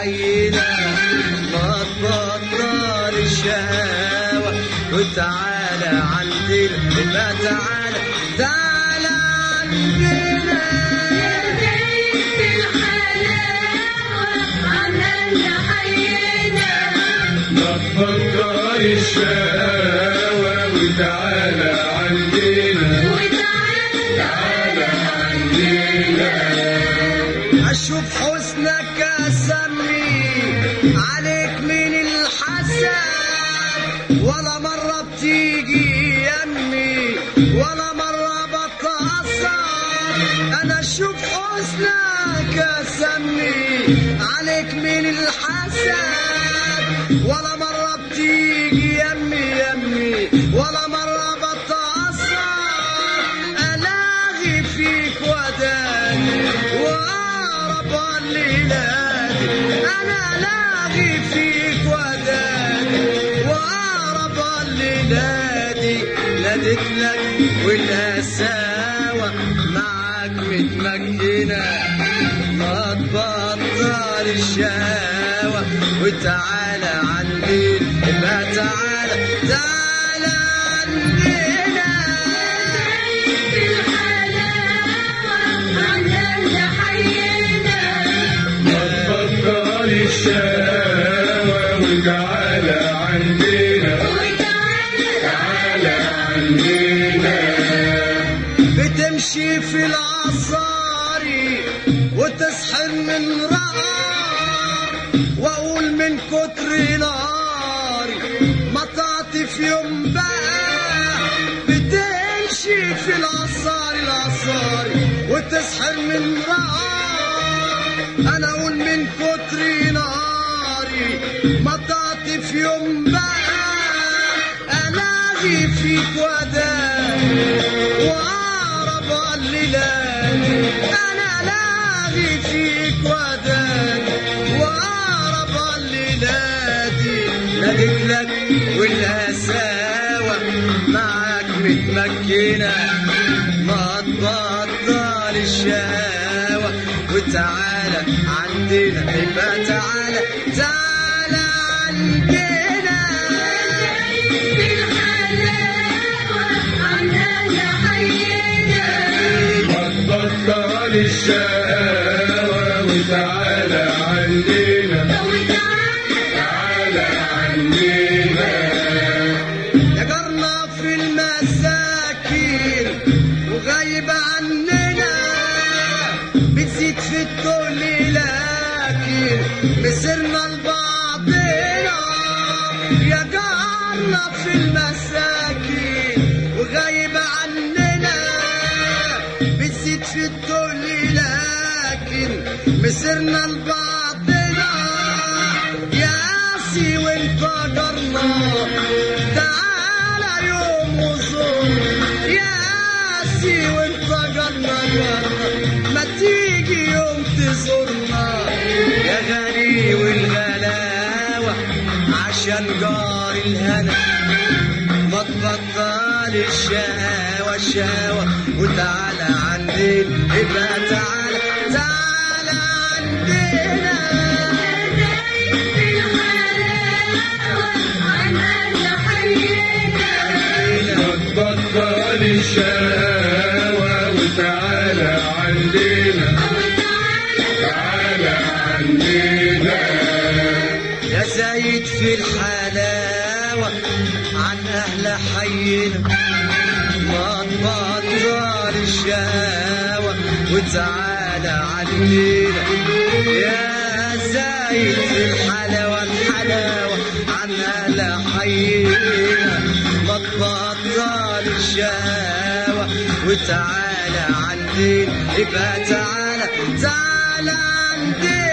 حينا ما تبطل الشهوة وتعالى عندنا ما تعالى تعالى عندنا بطل الشهوة وتعالى عندنا تعالى عندنا أشوف حسنك أسمي عليك من الحسن ولا مرة بتيجي يمي ولا مرة بتأثر أنا أشوف حسنك أسمي عليك من الحسن ولا مرة بتيجي يمي يمي ولا مرة بتأثر ألاغي فيك وداني وأقرب الليلات أنا لاغي فيك وداني وأقرب الليلات ناديت لك والقساوة معاك متمكنة ما تبطل الشهوة وتعالى عندي ما تعالى تعالى عندنا بطل الشهوة وتعالى عندنا تعالى عندنا بتمشي في العصاري وتسحر من رقار واقول من كتر ناري مطعت في يوم بقى بتمشي في العصاري العصاري وتسحر من رقار انا اقول من كتر ناري مطعت في يوم بقى الاغي فيك وداني واقرب الليلات انا لاغي فيك وداني واقرب الليلات ناديت لك والقساوة معاك متمكنة ما تبطل الشهوة وتعالى عندنا يبقى تعالى تعالى عندنا بطل الشهوة وتعالى عندنا تعالى عندنا يا جارنا في المساكين وغايب عننا بتزيد في التقل لكن مسرنا لبعضنا يا جارنا في المساكين وغايب عننا بتزيد في التقل لكن مسرنا لبعضنا يا قاسي وانت جرنا تعالى يوم وزور يا قاسي وانت جرنا جرنا ما تيجي يوم تزورنا يا غني والغلاوة عشان جار الهنا ما تبطل الشهوة الشهوة وتعالى عندنا يبقى تعالى تعالى عندنا بطل الشهوة وتعالى عندنا تعالى عندنا يا زايد في الحلاوة عن أهل حينا ما تبطل الشهوة وتعالى علينا يا زايد في الحلاوة الحلاوة عن أهل حينا ما تبطل الشهوة وتعالى عندنا يبقى تعالى تعالى عندنا